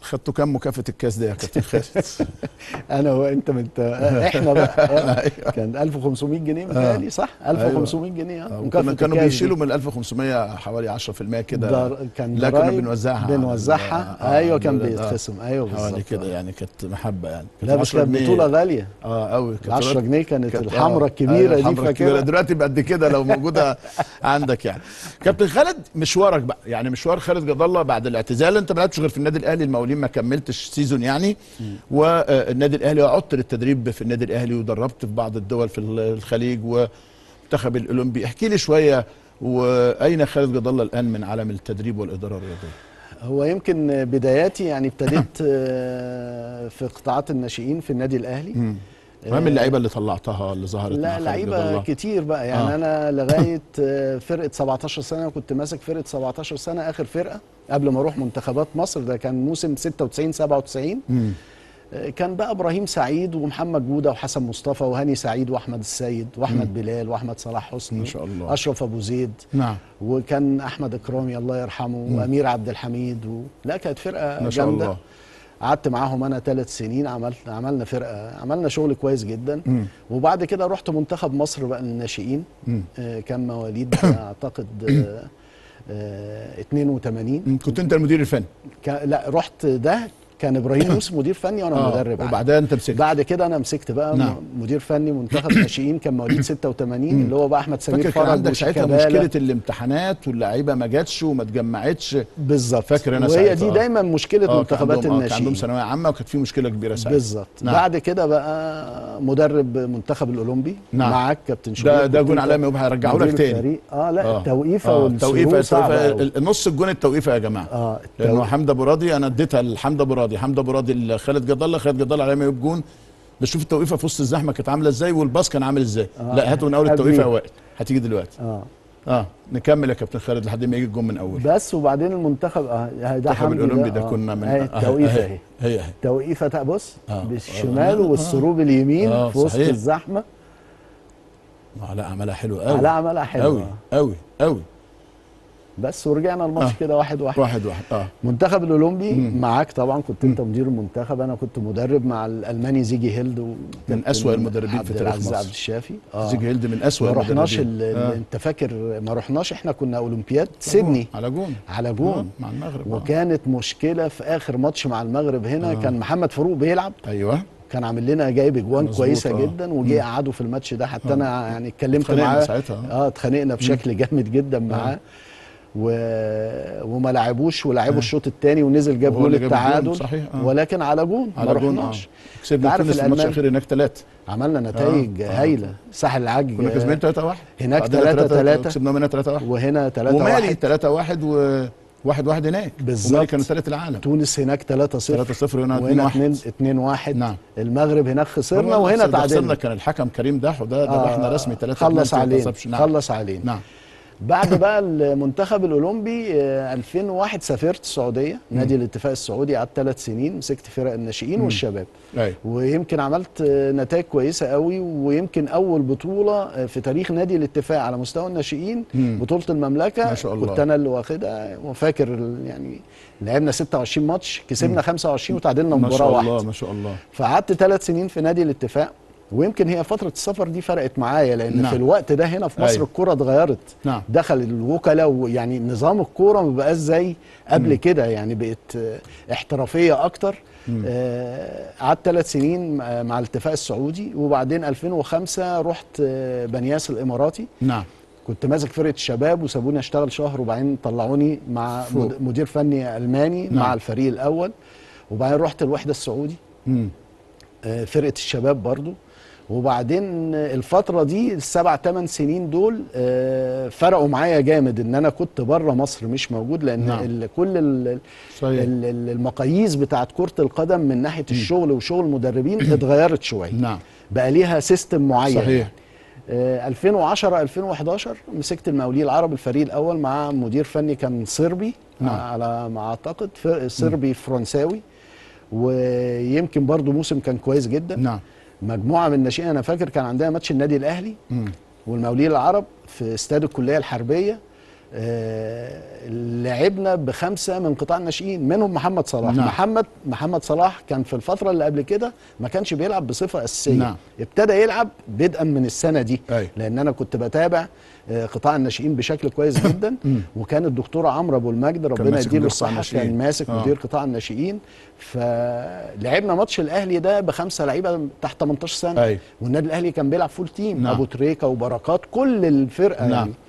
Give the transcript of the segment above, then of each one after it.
خدتوا كام مكافاه الكاس دي يا كابتن خالد انا وانت من احنا بقى كان 1500 جنيه متهيألي صح 1500 جنيه آه، مكافأة وكانوا كانوا الكاس دي. بيشيلوا من ال 1500 حوالي 10% كده در- كان لا كنا ضرايب بنوزعها بنوزعها آه، ايوه كان آه، بيتخصم ايوه حوالي بالظبط كده يعني كانت محبه يعني لا بس 10 كانت جنيه. بطوله غاليه اه قوي ال 10 جنيه كانت كانت- الحمراء آه، الكبيره أيوة، دي الحمراء الكبيرة. فاكرها دلوقتي بقد كده لو موجوده عندك يعني كابتن خالد مشوارك بقى يعني مشوار خالد جد الله بعد الاعتزال انت ما لعبتش غير في النادي الاهلي المقاولين ما كملتش سيزون يعني والنادي الاهلي وعدت للتدريب في النادي الاهلي ودربت في بعض الدول في الخليج ومنتخب الاولمبي احكي لي شويه واين خالد جد الله الان من عالم التدريب والاداره الرياضيه هو يمكن بداياتي يعني ابتديت آه، في قطاعات الناشئين في النادي الاهلي مهم اللعيبه اللي طلعتها اللي ظهرت مع لا خالد جد لعيبه الله. كتير بقى يعني آه. آه. انا لغايه آه، فرقه 17 سنه كنت ماسك فرقه 17 سنه اخر فرقه قبل ما اروح منتخبات مصر ده كان موسم 96 97 مم. آه، كان بقى ابراهيم سعيد ومحمد جوده وحسن مصطفى وهاني سعيد واحمد السيد واحمد بلال واحمد صلاح حسني ما شاء الله. اشرف ابو زيد نعم وكان احمد اكرامي الله يرحمه وامير عبد الحميد و... لا كانت فرقه ما شاء جامده الله قعدت معاهم انا ثلاث سنين عملت عملنا فرقه عملنا شغل كويس جدا مم. وبعد كده رحت منتخب مصر بقى للناشئين مم. آه، كان مواليد اعتقد آه، آه، 82 مم. كنت انت المدير الفني كان- لا رحت ده كان ابراهيم يوسف مدير فني وانا مدرب عام. وبعدها انت مسكت بعد كده انا مسكت بقى نعم. نعم. مدير فني منتخب ناشئين كان مواليد 86 اللي هو بقى احمد سمير فاكر كان فرج عندك ساعتها وشيكابالا. مشكله الامتحانات واللعيبه ما جاتش وما اتجمعتش بالظبط فاكر أنا وهي ساعتها، دي آه. دايما مشكله آه، كان منتخبات عندهم- آه، كان عندهم الناشئين ثانويه عامه وكانت في مشكله كبيره ساعتها بالظبط نعم. بعد كده بقى مدرب منتخب الاولمبي نعم. معاك كابتن شوقي ده ده كنت جون أنت علامه يبقى هرجعه لك مدير تاني الفريق. اه لا آه. التوقيفه آه، والسلوك التوقيفه صعبه التوقيفه أوي. النص الجون التوقيفه يا جماعه اه لانه التوقيف. حمد ابو راضي انا اديتها لحمد ابو راضي حمد ابو راضي لخالد جد الله خالد جد الله علامه يبقى جون بس شوف التوقيفه في وسط الزحمه كانت عامله ازاي والباص كان عامل ازاي آه. لا هاتوا من اول قبل. التوقيفه يا وائل هتيجي دلوقتي اه اه نكمل يا كابتن خالد لحد ما يجي الجون من اول بس وبعدين المنتخب اه ده المنتخب حمدي الاولمبي ده آه. كنا من اهي آه، التوقيفه أهي. اهي هي اهي توقيفه تا- بص آه. بالشمال آه. والسروب اليمين آه، في وسط صحيح. الزحمه آه، لا عملها حلو قوي على عملها حلوه قوي قوي قوي بس ورجعنا الماتش آه. كده واحد واحد واحد واحد اه منتخب الاولمبي معاك طبعا كنت انت مدير المنتخب انا كنت مدرب مع الالماني زيجي هيلد و من أسوأ المدربين في عبد تاريخ العزيز مصر. عبد الشافي اه زيج هيلد من اسوء ما رحناش المدربين. ال... ال- آه. انت فاكر ما رحناش احنا كنا اولمبياد سيدني على جون على آه، جون مع المغرب آه. وكانت مشكله في اخر ماتش مع المغرب هنا كان محمد فاروق بيلعب ايوه كان عامل لنا جايب اجوان مظبوط، كويسه آه. جدا وجه قعده في الماتش ده حتى انا يعني اتكلمت اتخانقنا معاه ساعتها. اه اتخانقنا بشكل جامد جدا معاه و... وما لعبوش ولعبوا الشوط الثاني ونزل جاب وهو جول اللي جاب الجون، التعادل صحيح، آه. ولكن على جون على ما جون اه رحناش كسبنا عارف تونس في الماتش الألمان- الاخير هناك ثلاثه عملنا نتائج آه. هايله ساحل العج كنا كسبانين 3 1 هناك 3-3. كسبنا منها 3 1 وهنا 3 ومالي 1 3 1 و 1 1 هناك بالظبط. ومالي كانوا ثالث العالم تونس هناك 3 0 3-0 وهنا وهنا 2-1. 2 2 1 نعم. المغرب هناك خسرنا هو وهنا بس ده خسرنا تعادلنا كان الحكم كريم دحو ده ذبحنا آه، رسمي 3 خلص علينا نعم خلص علينا نعم بعد بقى المنتخب الاولمبي آه، 2001 سافرت السعوديه نادي الاتفاق السعودي قعدت ثلاث سنين مسكت فرق الناشئين والشباب ايوه ويمكن عملت آه، نتائج كويسه قوي ويمكن اول بطوله آه، في تاريخ نادي الاتفاق على مستوى الناشئين مم. بطوله المملكه ما شاء الله. كنت انا اللي واخدها وفاكر ال- يعني لعبنا 26 ماتش كسبنا 25 وتعادلنا ما مباراه شاء الله واحده ما شاء الله فقعدت ثلاث سنين في نادي الاتفاق ويمكن هي فتره السفر دي فرقت معايا لان نعم. في الوقت ده هنا في مصر أيوة. الكره اتغيرت نعم. دخل الوكلاء ويعني نظام الكوره ما بقاش زي قبل كده يعني بقت آه، احترافيه اكتر آه، قعدت ثلاث سنين مع مع الاتفاق السعودي وبعدين 2005 رحت آه، بنياس الاماراتي نعم كنت ماسك فرقه الشباب وسابوني اشتغل شهر وبعدين طلعوني مع فوق. مد- مدير فني الماني نعم. مع الفريق الاول وبعدين رحت الوحده السعودي مم. آه، فرقه الشباب برضو وبعدين الفترة دي السبع ثمان سنين دول آه، فرقوا معايا جامد ان انا كنت بره مصر مش موجود لان نعم. ال- كل ال- صحيح. ال- ال- المقاييس بتاعت كرة القدم من ناحية الشغل وشغل المدربين اتغيرت شوية نعم بقى ليها سيستم معين صحيح آه، 2010 2011 مسكت المقاولين العرب الفريق الاول مع مدير فني كان صربي نعم. على ما اعتقد ف- صربي فرنساوي ويمكن برضو موسم كان كويس جدا نعم مجموعه من الناشئين انا فاكر كان عندنا ماتش النادي الاهلي مم. والمقاولين العرب في استاد الكليه الحربيه آه، لعبنا بخمسه من قطاع الناشئين منهم محمد صلاح نعم. محمد محمد صلاح كان في الفتره اللي قبل كده ما كانش بيلعب بصفه اساسيه نعم. ابتدى يلعب بدءا من السنه دي أيوة. لان انا كنت بتابع آه، قطاع الناشئين بشكل كويس جدا وكان الدكتور عمرو ابو المجد ربنا ماسك يديله مدير قطاع الصحه الناشئين. كان ماسك آه. مدير قطاع الناشئين فلعبنا ماتش الاهلي ده بخمسه لعيبه تحت 18 سنه أيوة. والنادي الاهلي كان بيلعب فول تيم نعم. ابو تريكه وبركات كل الفرقه نعم. يعني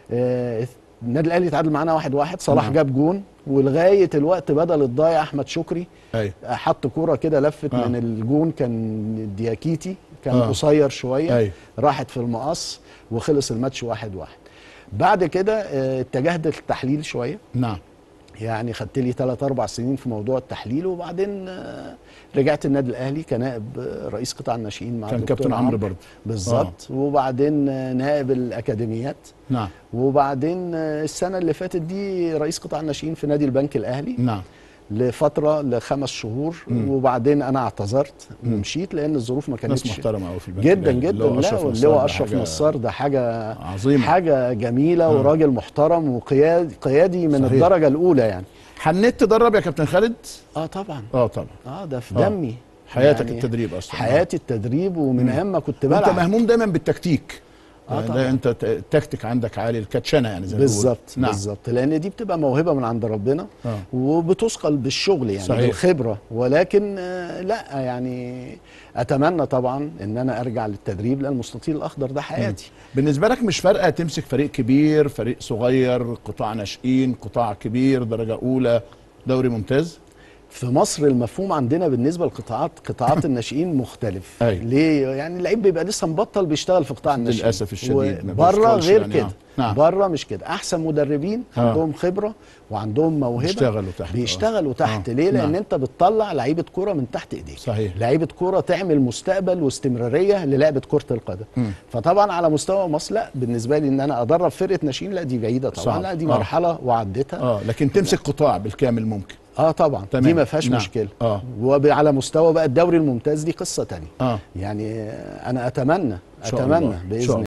آه، النادي الاهلي تعادل معانا واحد واحد صلاح نعم. جاب جون ولغايه الوقت بدل الضايع احمد شكري ايوه حط كوره كده لفت آه. من الجون كان دياكيتي كان آه. قصير شويه أيوة. راحت في المقص وخلص الماتش واحد واحد بعد كده آه، اتجهت للتحليل شويه نعم يعني خدت لي 3 4 سنين في موضوع التحليل وبعدين آه، رجعت النادي الاهلي كنائب آه، رئيس قطاع الناشئين مع كان الدكتور كابتن عمرو برضه بالظبط وبعدين آه، نائب الاكاديميات نعم وبعدين آه، السنه اللي فاتت دي رئيس قطاع الناشئين في نادي البنك الاهلي نعم لفتره لخمس شهور مم. وبعدين انا اعتذرت مم. ومشيت لان الظروف ما ناس كانتش محترمه قوي في البنك جدا الأهلي. جدا اللي هو لا أشرف واللي نصار هو ده اشرف حاجة نصار ده حاجه عظيمه حاجه جميله آه. وراجل محترم وقيادي قيادي من صحيح. الدرجه الاولى يعني حنيت تدرب يا كابتن خالد اه طبعا اه طبعا اه ده في آه. دمي حياتك يعني التدريب اصلا حياتي التدريب ومن ايام ما كنت انت بلعب مهموم دايما بالتكتيك آه يعني طبعاً. ده انت ت- التكتيك عندك عالي الكاتشنه يعني زي ما بيقولوا. بالظبط نعم بالظبط لان دي بتبقى موهبه من عند ربنا آه. وبتثقل بالشغل يعني صحيح. بالخبره ولكن آه، لا يعني اتمنى طبعا ان انا ارجع للتدريب لان المستطيل الاخضر ده حياتي بالنسبه لك مش فارقه تمسك فريق كبير فريق صغير قطاع ناشئين قطاع كبير درجه اولى دوري ممتاز في مصر المفهوم عندنا بالنسبه للقطاعات قطاعات الناشئين مختلف أيوة. ليه يعني اللعيب بيبقى لسه مبطل بيشتغل في قطاع الناشئين للأسف الشديد ما بره بيشتغلش غير يعني، كده آه. نعم. بره مش كده احسن مدربين آه. عندهم خبره وعندهم موهبه بيشتغلوا تحت، آه. بيشتغلوا تحت آه. ليه لان نعم. انت بتطلع لعيبه كوره من تحت ايديك صحيح. لعيبه كوره تعمل مستقبل واستمراريه للعبه كره القدم مم. فطبعا على مستوى مصر لا بالنسبه لي ان انا ادرب فرقه ناشئين لا دي بعيده طبعا صعب. لا دي آه. مرحله وعدتها اه لكن تمسك قطاع بالكامل ممكن اه طبعا تمام. دي ما فيهاش نعم. مشكله آه. وعلى مستوى بقى الدوري الممتاز دي قصه تانية اه يعني انا اتمنى إن شاء اتمنى الله. إن شاء باذن